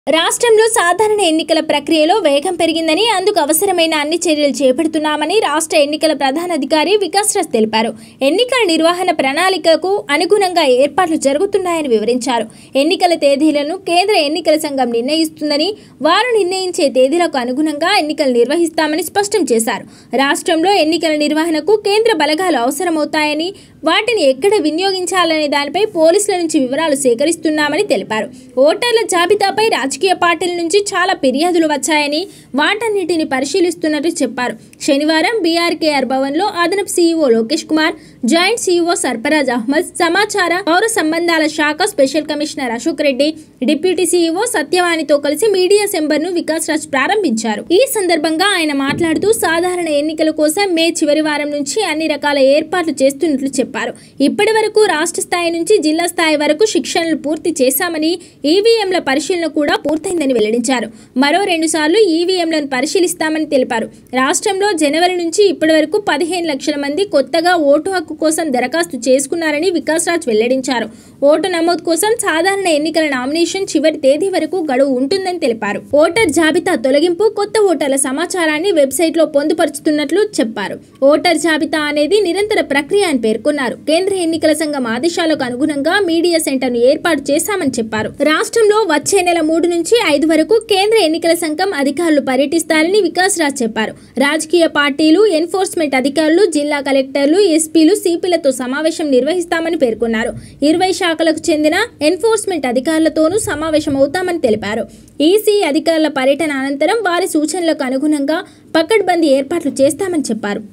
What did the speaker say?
రాష్ట్రంలో సాధారణ ఎన్నికల ప్రక్రియలో వేగం పెరిగిందని అందుకు అవసరమైన అన్ని చర్యలు చేపడుతున్నామని రాష్ట్ర ఎన్నికల ప్రధానాధికారి వికాస్ రాజ్ తెలిపారు ఎన్నికల నిర్వహణ ప్రణాళికకు అనుగుణంగా ఏర్పాట్లు జరుగుతున్నాయని వివరించారు ఎన్నికల తేదీలను కేంద్ర ఎన్నికల సంఘం నిర్ణయిస్తుందని వారు నిర్ణయించే తేదీలకు అనుగుణంగా ఎన్నికలు నిర్వహిస్తామని స్పష్టం చేశారు రాష్ట్రంలో ఎన్నికల నిర్వహణకు కేంద్ర బలగాలు అవసరమవుతాయని వాటిని ఎక్కడ వినియోగించాలనే దానిపై పోలీసుల నుంచి వివరాలు సేకరిస్తున్నామని తెలిపారు ఓటర్ల జాబితాపై రాజకీయ పార్టీల నుంచి చాలా ఫిర్యాదులు వచ్చాయని వాటన్నిటిని పరిశీలిస్తున్నట్టు చెప్పారు శనివారం బీఆర్కేఆర్ భవన్లో అదనపు CEO Lokesh Kumar joint CEO Sarfaraz Ahmed సమాచార పౌర సంబంధాల శాఖ special commissioner Ashok Reddy deputy CEO సత్యవాణితో కలిసి మీడియా సెంబర్ ను వికాస్ రాజ్ ప్రారంభించారు ఈ సందర్భంగా ఆయన మాట్లాడుతూ సాధారణ ఎన్నికల కోసం మే చివరి వారం నుంచి అన్ని రకాల ఏర్పాట్లు చేస్తున్నట్లు చెప్పారు ఇప్పటి వరకు రాష్ట్ర స్థాయి నుంచి జిల్లా స్థాయి వరకు శిక్షణలు పూర్తి చేశామని ఈవీఎంల పరిశీలన కూడా పూర్తయిందని వెల్లడించారు మరో రెండు సార్లు ఈవీఎంలను పరిశీలిస్తామని తెలిపారు రాష్ట్రంలో జనవరి నుంచి ఇప్పటి వరకు పదిహేను లక్షల మంది కొత్తగా ఓటు హక్కు కోసం దరఖాస్తు చేసుకున్నారని వికాస్ రాజ్ వెల్లడించారు ఓటు నమోదు కోసం సాధారణ ఎన్నికల నామినేషన్ చివరి తేదీ వరకు గడువు ఉంటుందని తెలిపారు ఓటర్ జాబితా తొలగింపు కొత్త ఓటర్ల సమాచారాన్ని వెబ్సైట్లో పొందుపరుచుతున్నట్లు చెప్పారు ఓటర్ జాబితా అనేది నిరంతర ప్రక్రియ అని పేర్కొన్నారు కేంద్ర ఎన్నికల సంఘం ఆదేశాలకు అనుగుణంగా మీడియా సెంటర్ను ఏర్పాటు చేశామని చెప్పారు రాష్ట్రంలో వచ్చే నెల మూడు నుంచి ఐదు వరకు కేంద్ర ఎన్నికల సంఘం అధికారులు పర్యటిస్తారని వికాస్ రాజ్ చెప్పారు రాజకీయ పార్టీలు ఎన్ఫోర్స్మెంట్ అధికారులు జిల్లా కలెక్టర్లు ఎస్పీలు సిపిలతో సమావేశం నిర్వహిస్తామని పేర్కొన్నారు ఇరవై శాఖలకు చెందిన ఎన్ఫోర్స్మెంట్ అధికారులతోనూ సమావేశం అవుతామని తెలిపారు ఈసీ అధికారుల పర్యటన అనంతరం వారి సూచనలకు అనుగుణంగా పకడ్బందీ ఏర్పాట్లు చేస్తామని చెప్పారు